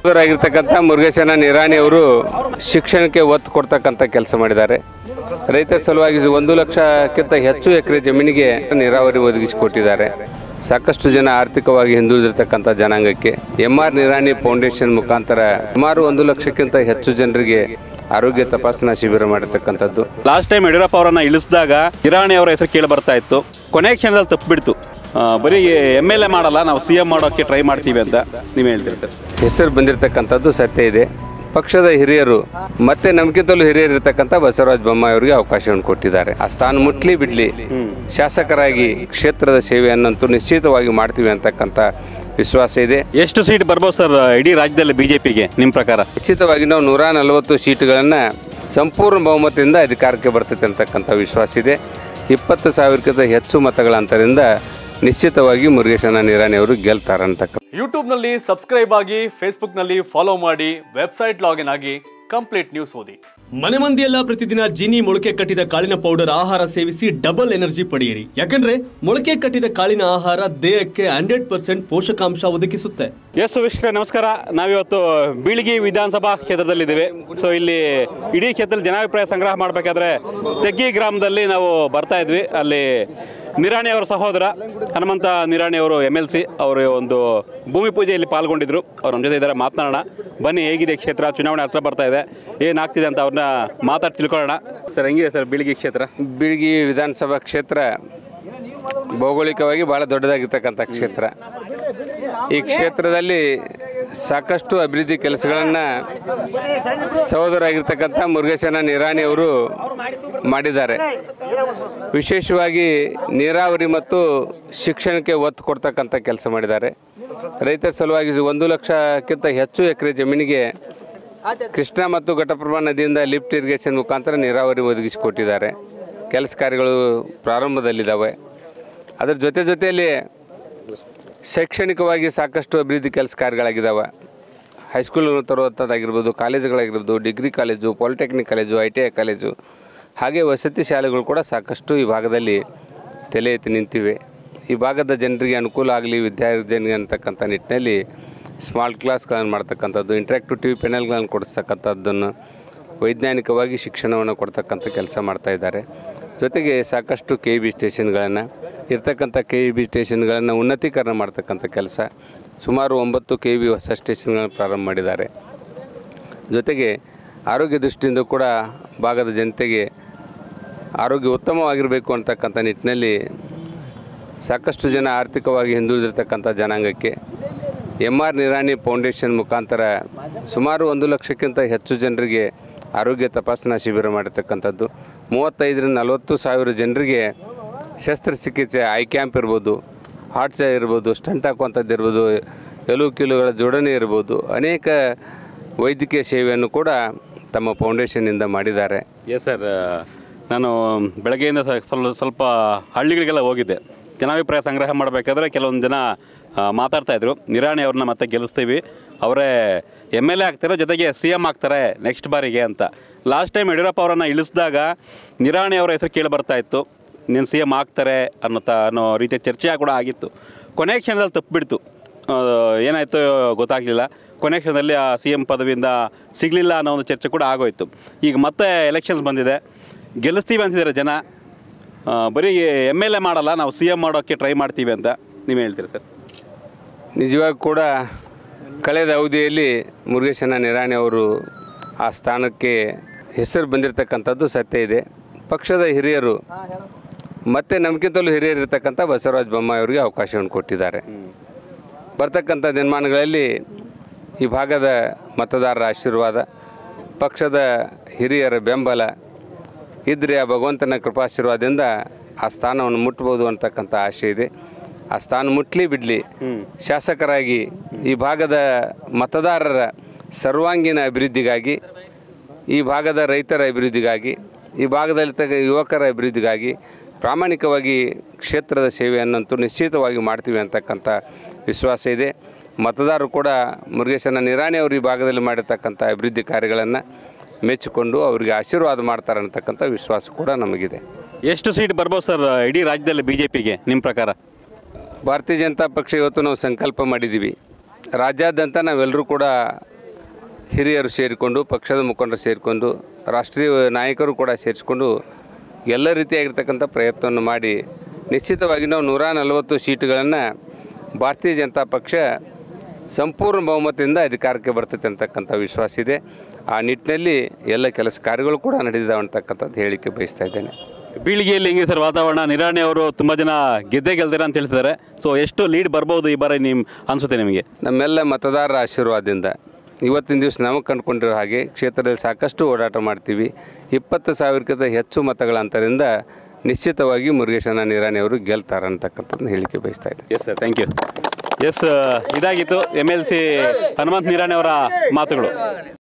ಆಗಿರ್ತಕ್ಕಂಥ ಮುರುಗೇಶನ ನಿರಾಣಿ ಅವರು ಶಿಕ್ಷಣಕ್ಕೆ ಒತ್ತು ಕೊಡ್ತಕ್ಕಂಥ ಕೆಲಸ ಮಾಡಿದ್ದಾರೆ ರೈತರ ಸಲುವಾಗಿ ಒಂದು ಲಕ್ಷಕ್ಕಿಂತ ಹೆಚ್ಚು ಎಕರೆ ಜಮೀನಿಗೆ ನೀರಾವರಿ ಒದಗಿಸಿಕೊಟ್ಟಿದ್ದಾರೆ ಸಾಕಷ್ಟು ಜನ ಆರ್ಥಿಕವಾಗಿ ಹಿಂದುಳಿದಿರ್ತಕ್ಕಂಥ ಜನಾಂಗಕ್ಕೆ ಎಂ ಆರ್ ನಿರಾಣಿ ಫೌಂಡೇಶನ್ ಮುಖಾಂತರ ಸುಮಾರು ಒಂದು ಲಕ್ಷಕ್ಕಿಂತ ಹೆಚ್ಚು ಜನರಿಗೆ ಆರೋಗ್ಯ ತಪಾಸಣಾ ಶಿಬಿರ ಮಾಡಿರ್ತಕ್ಕಂಥದ್ದು ಲಾಸ್ಟ್ ಟೈಮ್ ಯಡಿಯೂರಪ್ಪ ಅವರನ್ನ ಇಳಿಸಿದಾಗ ಇರಾಣಿ ಅವರ ಹೆಸರು ಕೇಳಿ ಬರ್ತಾ ಇತ್ತು ಕೊನೆ ಕ್ಷಣದಲ್ಲಿ ತಪ್ಪಿಬಿಡ್ತು ಆ, ಬರೀ ಎಮ್ ಎಲ್ ಎ ಮಾಡಲ್ಲ ನಾವು ಸಿ ಎಂ ಮಾಡೋಕ್ಕೆ ಟ್ರೈ ಮಾಡ್ತೀವಿ ಅಂತ ನೀವು ಹೇಳ್ತೀರಿ ಸರ್ ಹೆಸರು ಬಂದಿರತಕ್ಕಂಥದ್ದು ಸತ್ಯ ಇದೆ ಪಕ್ಷದ ಹಿರಿಯರು ಮತ್ತೆ ನಮ್ಗಿಂತಲೂ ಹಿರಿಯರು ಇರತಕ್ಕಂಥ ಬಸವರಾಜ ಬೊಮ್ಮಾಯಿ ಅವರಿಗೆ ಅವಕಾಶವನ್ನು ಕೊಟ್ಟಿದ್ದಾರೆ ಆ ಸ್ಥಾನ ಮುಟ್ಲಿ ಬಿಡ್ಲಿ ಶಾಸಕರಾಗಿ ಕ್ಷೇತ್ರದ ಸೇವೆಯನ್ನಂತೂ ನಿಶ್ಚಿತವಾಗಿ ಮಾಡ್ತೀವಿ ಅಂತಕ್ಕಂಥ ವಿಶ್ವಾಸ ಇದೆ ಎಷ್ಟು ಸೀಟ್ ಬರ್ಬೋದು ಸರ್ ಇಡೀ ರಾಜ್ಯದಲ್ಲಿ ಬಿ ಜೆ ಪಿಗೆ ನಿಮ್ಮ ಪ್ರಕಾರ ನಿಶ್ಚಿತವಾಗಿ ನಾವು ನೂರ ನಲವತ್ತು ಸೀಟುಗಳನ್ನು ಸಂಪೂರ್ಣ ಬಹುಮತದಿಂದ ಅಧಿಕಾರಕ್ಕೆ ಬರ್ತೈತೆ ಅಂತಕ್ಕಂಥ ವಿಶ್ವಾಸ ಇದೆ ಇಪ್ಪತ್ತು ಸಾವಿರಕ್ಕಿಂತ ಹೆಚ್ಚು ಮತಗಳ ಅಂತರಿಂದ ನಿಶ್ಚಿತವಾಗಿ ಮುರುಗೇಶನ ನಿರಾಣಿ ಅವರು ಗೆಲ್ತಾರೆ ಅಂತಕ್ಕ ಯೂಟ್ಯೂಬ್ನಲ್ಲಿ ಸಬ್ಸ್ಕ್ರೈಬ್ ಆಗಿ ಫೇಸ್ಬುಕ್ನಲ್ಲಿ ಫಾಲೋ ಮಾಡಿ ವೆಬ್ಸೈಟ್ ಲಾಗಿನ್ ಆಗಿ ಕಂಪ್ಲೀಟ್ ನ್ಯೂಸ್ ಓದಿ ಮನೆ ಮಂದಿಯೆಲ್ಲ ಪ್ರತಿದಿನ ಜೀನಿ ಮೊಳಕೆ ಕಟ್ಟಿದ ಕಾಳಿನ ಪೌಡರ್ ಆಹಾರ ಸೇವಿಸಿ ಡಬಲ್ ಎನರ್ಜಿ ಪಡೆಯಿರಿ ಯಾಕಂದ್ರೆ ಮೊಳಕೆ ಕಟ್ಟಿದ ಕಾಳಿನ ಆಹಾರ ದೇಹಕ್ಕೆ ಹಂಡ್ರೆಡ್ ಪರ್ಸೆಂಟ್ ಪೋಷಕಾಂಶ ಒದಗಿಸುತ್ತೆ ಎಸ್ ವೀಕ್ಷಕರೇ ನಮಸ್ಕಾರ ನಾವಿವತ್ತು ಬೀಳಿಗಿ ವಿಧಾನಸಭಾ ಕ್ಷೇತ್ರದಲ್ಲಿದ್ದೇವೆ ಸೊ ಇಲ್ಲಿ ಇಡೀ ಕ್ಷೇತ್ರದಲ್ಲಿ ಜನಾಭಿಪ್ರಾಯ ಸಂಗ್ರಹ ಮಾಡಬೇಕಾದ್ರೆ ತೆಗ್ಗಿ ಗ್ರಾಮದಲ್ಲಿ ನಾವು ಬರ್ತಾ ಇದ್ವಿ ಅಲ್ಲಿ ನಿರಾಣಿ ಅವರ ಸಹೋದರ ಹನುಮಂತ ನಿರಾಣಿ ಅವರು ಎಮ್ ಎಲ್ ಸಿ ಅವರು ಒಂದು ಭೂಮಿ ಪೂಜೆಯಲ್ಲಿ ಪಾಲ್ಗೊಂಡಿದ್ರು ಅವ್ರು ನಮ್ಮ ಜೊತೆ ಇದ್ದಾರೆ ಮಾತನಾಡೋಣ ಬನ್ನಿ ಹೇಗಿದೆ ಕ್ಷೇತ್ರ ಚುನಾವಣೆ ಹತ್ರ ಬರ್ತಾ ಇದೆ ಏನಾಗ್ತಿದೆ ಅಂತ ಅವ್ರನ್ನ ಮಾತಾಡಿ ತಿಳ್ಕೊಳ್ಳೋಣ ಸರ್ ಹೆಂಗಿದೆ ಸರ್ ಬೀಳಿಗಿ ಕ್ಷೇತ್ರ ಬೀಳ್ಗಿ ವಿಧಾನಸಭಾ ಕ್ಷೇತ್ರ ಭೌಗೋಳಿಕವಾಗಿ ಬಹಳ ದೊಡ್ಡದಾಗಿರ್ತಕ್ಕಂಥ ಕ್ಷೇತ್ರ ಈ ಕ್ಷೇತ್ರದಲ್ಲಿ ಸಾಕಷ್ಟು ಅಭಿವೃದ್ಧಿ ಕೆಲಸಗಳನ್ನು ಸಹೋದರಾಗಿರ್ತಕ್ಕಂಥ ಮುರುಗೇಶನ ನಿರಾಣಿ ಅವರು ಮಾಡಿದ್ದಾರೆ ವಿಶೇಷವಾಗಿ ನೀರಾವರಿ ಮತ್ತು ಶಿಕ್ಷಣಕ್ಕೆ ಒತ್ತು ಕೊಡ್ತಕ್ಕಂಥ ಕೆಲಸ ಮಾಡಿದ್ದಾರೆ ರೈತರ ಸಲುವಾಗಿ ಒಂದು ಲಕ್ಷಕ್ಕಿಂತ ಹೆಚ್ಚು ಎಕರೆ ಜಮೀನಿಗೆ ಕೃಷ್ಣ ಮತ್ತು ಘಟಪ್ರಭಾ ನದಿಯಿಂದ ಲಿಫ್ಟ್ ಇರಿಗೇಷನ್ ಮುಖಾಂತರ ನೀರಾವರಿ ಒದಗಿಸಿಕೊಟ್ಟಿದ್ದಾರೆ ಕೆಲಸ ಕಾರ್ಯಗಳು ಪ್ರಾರಂಭದಲ್ಲಿದ್ದಾವೆ ಅದರ ಜೊತೆ ಜೊತೆಯಲ್ಲಿ ಶೈಕ್ಷಣಿಕವಾಗಿ ಸಾಕಷ್ಟು ಅಭಿವೃದ್ಧಿ ಕೆಲಸ ಕಾರ್ಯಗಳಾಗಿದ್ದಾವೆ ಹೈಸ್ಕೂಲ್ ತರುವಂಥದ್ದಾಗಿರ್ಬೋದು ಕಾಲೇಜುಗಳಾಗಿರ್ಬೋದು degree college polytechnic college I T I college ಹಾಗೆ ವಸತಿ ಶಾಲೆಗಳು ಕೂಡ ಸಾಕಷ್ಟು ಈ ಭಾಗದಲ್ಲಿ ತಲೆ ಎತ್ತಿ ನಿಂತಿವೆ ಈ ಭಾಗದ ಜನರಿಗೆ ಅನುಕೂಲ ಆಗಲಿ ವಿದ್ಯಾರ್ಥಿಗಳಿಗೆ ಅಂತಕ್ಕಂಥ ನಿಟ್ಟಿನಲ್ಲಿ ಸ್ಮಾರ್ಟ್ ಕ್ಲಾಸ್ಗಳನ್ನು ಮಾಡ್ತಕ್ಕಂಥದ್ದು ಇಂಟ್ರಾಕ್ಟಿವ್ ಟಿ ವಿ ಪೆನಲ್ಗಳನ್ನು ಕೊಡಿಸ್ತಕ್ಕಂಥದ್ದನ್ನು ವೈಜ್ಞಾನಿಕವಾಗಿ ಶಿಕ್ಷಣವನ್ನು ಕೊಡ್ತಕ್ಕಂಥ ಕೆಲಸ ಮಾಡ್ತಾ ಇದ್ದಾರೆ ಜೊತೆಗೆ ಸಾಕಷ್ಟು ಕೆ ಇ ಬಿ ಸ್ಟೇಷನ್ಗಳನ್ನು ಇರ್ತಕ್ಕಂಥ ಕೆ ಇ ಬಿ ಸ್ಟೇಷನ್ಗಳನ್ನು ಉನ್ನತೀಕರಣ ಮಾಡ್ತಕ್ಕಂಥ ಕೆಲಸ ಸುಮಾರು ಒಂಬತ್ತು ಕೆ ಇ ಬಿ ಹೊಸ ಸ್ಟೇಷನ್ಗಳನ್ನು ಪ್ರಾರಂಭ ಮಾಡಿದ್ದಾರೆ ಜೊತೆಗೆ ಆರೋಗ್ಯ ದೃಷ್ಟಿಯಿಂದ ಕೂಡ ಭಾಗದ ಜನತೆಗೆ ಆರೋಗ್ಯ ಉತ್ತಮವಾಗಿರಬೇಕು ಅಂತಕ್ಕಂಥ ನಿಟ್ಟಿನಲ್ಲಿ ಸಾಕಷ್ಟು ಜನ ಆರ್ಥಿಕವಾಗಿ ಹಿಂದುಳಿದಿರ್ತಕ್ಕಂಥ ಜನಾಂಗಕ್ಕೆ ಎಂ ಆರ್ ನಿರಾಣಿ ಫೌಂಡೇಶನ್ ಮುಖಾಂತರ ಸುಮಾರು ಒಂದು ಲಕ್ಷಕ್ಕಿಂತ ಹೆಚ್ಚು ಜನರಿಗೆ ಆರೋಗ್ಯ ತಪಾಸಣಾ ಶಿಬಿರ ಮಾಡಿರ್ತಕ್ಕಂಥದ್ದು ಮೂವತ್ತೈದರಿಂದ ನಲವತ್ತು ಸಾವಿರ ಜನರಿಗೆ ಶಸ್ತ್ರಚಿಕಿತ್ಸೆ ಐ ಕ್ಯಾಂಪ್ ಇರ್ಬೋದು ಹಾರ್ಟ್ ಚ ಇರ್ಬೋದು ಸ್ಟಂಟ್ ಹಾಕುವಂಥದ್ದು ಇರ್ಬೋದು ಎಲುವು ಕೀಲುಗಳ ಜೋಡಣೆ ಇರ್ಬೋದು ಅನೇಕ ವೈದ್ಯಕೀಯ ಸೇವೆಯನ್ನು ಕೂಡ ತಮ್ಮ ಫೌಂಡೇಶನ್ನಿಂದ ಮಾಡಿದ್ದಾರೆ ಎಸ್ ಸರ್ ನಾನು ಬೆಳಗ್ಗೆಯಿಂದ ಸ- ಸ್ವಲ್ಪ ಸ್ವಲ್ಪ ಹಳ್ಳಿಗಳಿಗೆಲ್ಲ ಹೋಗಿದ್ದೆ ಜನಾಭಿಪ್ರಾಯ ಸಂಗ್ರಹ ಮಾಡಬೇಕಾದ್ರೆ ಕೆಲವೊಂದು ಜನ ಆ, ಮಾತಾಡ್ತಾ ಇದ್ರು ನಿರಾಣಿ ಅವ್ರನ್ನ ಮತ್ತೆ ಗೆಲ್ಲಿಸ್ತೀವಿ ಅವರೇ ಎಮ್ ಎಲ್ ಎ ಆಗ್ತಾರೆ ಜೊತೆಗೆ ಸಿ ಎಮ್ ಆಗ್ತಾರೆ ನೆಕ್ಸ್ಟ್ ಬಾರಿಗೆ ಅಂತ ಲಾಸ್ಟ್ ಟೈಮ್ ಯಡಿಯೂರಪ್ಪ ಅವರನ್ನು ಇಳಿಸಿದಾಗ ನಿರಾಣಿ ಅವರ ಹೆಸರು ಕೇಳಿ ಬರ್ತಾ ಇತ್ತು ನೀನು ಸಿ ಎಮ್ ಆಗ್ತಾರೆ ಅನ್ನೋ ತ ಅನ್ನೋ ರೀತಿಯ ಚರ್ಚೆ ಕೂಡ ಆಗಿತ್ತು ಕೊನೆ ಕ್ಷಣದಲ್ಲಿ ತಪ್ಪಿಬಿಡ್ತು ಏನಾಯಿತು ಗೊತ್ತಾಗಲಿಲ್ಲ ಕೊನೆ ಕ್ಷಣದಲ್ಲಿ ಆ ಸಿ ಎಮ್ ಪದವಿಯಿಂದ ಸಿಗಲಿಲ್ಲ ಅನ್ನೋ ಒಂದು ಚರ್ಚೆ ಕೂಡ ಆಗೋಯ್ತು ಈಗ ಮತ್ತೆ ಎಲೆಕ್ಷನ್ಸ್ ಬಂದಿದೆ ಗೆಲ್ಲಿಸ್ತೀವಿ ಅಂತಿದ್ದಾರೆ ಜನ ಆ, ಬರೀ ಎಮ್ ಎಲ್ ಎ ಮಾಡಲ್ಲ ನಾವು ಸಿ ಎಮ್ ಮಾಡೋಕ್ಕೆ ಟ್ರೈ ಮಾಡ್ತೀವಿ ಅಂತ ನೀವು ಹೇಳ್ತೀರಿ ಸರ್ ನಿಜವಾಗಿ ಕೂಡ ಕಳೆದ ಅವಧಿಯಲ್ಲಿ ಮುರುಗೇಶನ ನಿರಾಣಿ ಅವರು ಆ ಸ್ಥಾನಕ್ಕೆ ಹೆಸರು ಬಂದಿರತಕ್ಕಂಥದ್ದು ಸತ್ಯ ಇದೆ ಪಕ್ಷದ ಹಿರಿಯರು ಮತ್ತೆ ನಮ್ಗಿಂತಲೂ ಹಿರಿಯರು ಇರತಕ್ಕಂಥ ಬಸವರಾಜ ಬೊಮ್ಮಾಯಿ ಅವರಿಗೆ ಅವಕಾಶವನ್ನು ಕೊಟ್ಟಿದ್ದಾರೆ ಬರ್ತಕ್ಕಂಥ ದಿನಮಾನಗಳಲ್ಲಿ ಈ ಭಾಗದ ಮತದಾರರ ಆಶೀರ್ವಾದ ಪಕ್ಷದ ಹಿರಿಯರ ಬೆಂಬಲ ಇದ್ದರೆ ಆ ಭಗವಂತನ ಕೃಪಾಶೀರ್ವಾದದಿಂದ ಆ ಸ್ಥಾನವನ್ನು ಮುಟ್ಬೋದು ಅಂತಕ್ಕಂಥ ಆಶೆ ಇದೆ ಆ ಸ್ಥಾನ ಮುಟ್ಲಿ ಬಿಡಲಿ ಶಾಸಕರಾಗಿ ಈ ಭಾಗದ ಮತದಾರರ ಸರ್ವಾಂಗೀಣ ಅಭಿವೃದ್ಧಿಗಾಗಿ ಈ ಭಾಗದ ರೈತರ ಅಭಿವೃದ್ಧಿಗಾಗಿ ಈ ಭಾಗದಲ್ಲಿರ್ತಕ್ಕ ಯುವಕರ ಅಭಿವೃದ್ಧಿಗಾಗಿ ಪ್ರಾಮಾಣಿಕವಾಗಿ ಕ್ಷೇತ್ರದ ಸೇವೆಯನ್ನಂತೂ ನಿಶ್ಚಿತವಾಗಿ ಮಾಡ್ತೀವಿ ಅಂತಕ್ಕಂಥ ವಿಶ್ವಾಸ ಇದೆ ಮತದಾರರು ಕೂಡ ಮುರುಗೇಶನ ನಿರಾಣಿ ಅವರು ಈ ಭಾಗದಲ್ಲಿ ಮಾಡಿರ್ತಕ್ಕಂಥ ಅಭಿವೃದ್ಧಿ ಕಾರ್ಯಗಳನ್ನು ಮೆಚ್ಚಿಕೊಂಡು ಅವರಿಗೆ ಆಶೀರ್ವಾದ ಮಾಡ್ತಾರೆ ಅಂತಕ್ಕಂಥ ವಿಶ್ವಾಸ ಕೂಡ ನಮಗಿದೆ ಎಷ್ಟು ಸೀಟ್ ಬರ್ಬೋದು ಸರ್ ಇಡೀ ರಾಜ್ಯದಲ್ಲಿ ಬಿ ಜೆ ಪಿಗೆ ನಿಮ್ಮ ಪ್ರಕಾರ ಭಾರತೀಯ ಜನತಾ ಪಕ್ಷ ಇವತ್ತು ನಾವು ಸಂಕಲ್ಪ ಮಾಡಿದ್ದೀವಿ ರಾಜ್ಯಾದ್ಯಂತ ನಾವೆಲ್ಲರೂ ಕೂಡ ಹಿರಿಯರು ಸೇರಿಕೊಂಡು ಪಕ್ಷದ ಮುಖಂಡರು ಸೇರಿಕೊಂಡು ರಾಷ್ಟ್ರೀಯ ನಾಯಕರು ಕೂಡ ಸೇರಿಸ್ಕೊಂಡು ಎಲ್ಲ ರೀತಿಯಾಗಿರ್ತಕ್ಕಂಥ ಪ್ರಯತ್ನವನ್ನು ಮಾಡಿ ನಿಶ್ಚಿತವಾಗಿ ನಾವು ನೂರ ನಲವತ್ತು ಸೀಟುಗಳನ್ನು ಭಾರತೀಯ ಜನತಾ ಪಕ್ಷ ಸಂಪೂರ್ಣ ಬಹುಮತದಿಂದ ಅಧಿಕಾರಕ್ಕೆ ಬರ್ತೈತೆ ಅಂತಕ್ಕಂಥ ವಿಶ್ವಾಸ ಇದೆ ಆ ನಿಟ್ಟಿನಲ್ಲಿ ಎಲ್ಲ ಕೆಲಸ ಕಾರ್ಯಗಳು ಕೂಡ ನಡೆದಿದ್ದಾವೆ ಅಂತಕ್ಕಂಥದ್ದು ಹೇಳಿಕೆ ಬಯಸ್ತಾ ಇದ್ದೇನೆ ಬೀಳಿಗೆಯಲ್ಲಿ ಹೆಂಗೆ ಸರ್ ವಾತಾವರಣ ನಿರಾಣಿ ಅವರು ತುಂಬ ಜನ ಗೆದ್ದೇ ಗೆಲ್ದಿರ ಅಂತ ಹೇಳ್ತಿದ್ದಾರೆ ಸೊ ಎಷ್ಟು ಲೀಡ್ ಬರ್ಬೋದು ಈ ಬಾರಿ ನಿಮ್ಮ ಅನಿಸುತ್ತೆ ನಿಮಗೆ ನಮ್ಮೆಲ್ಲ ಮತದಾರರ ಆಶೀರ್ವಾದದಿಂದ ಇವತ್ತಿನ ದಿವಸ ನಾವು ಕಂಡುಕೊಂಡಿರೋ ಹಾಗೆ ಕ್ಷೇತ್ರದಲ್ಲಿ ಸಾಕಷ್ಟು ಓಡಾಟ ಮಾಡ್ತೀವಿ ಇಪ್ಪತ್ತು ಸಾವಿರಕ್ಕಿಂತ ಹೆಚ್ಚು ಮತಗಳ ಅಂತರಿಂದ ನಿಶ್ಚಿತವಾಗಿ ಮುರುಗೇಶನ ನಿರಾಣಿ ಅವರು ಗೆಲ್ತಾರೆ ಅಂತಕ್ಕಂಥದ್ದನ್ನ ಹೇಳಿಕೆ ಬಯಸ್ತಾ ಇದ್ದೆ yes sir thank you yes ಇದಾಗಿತ್ತು M L C Hanumant Nirani ಅವರ ಮಾತುಗಳು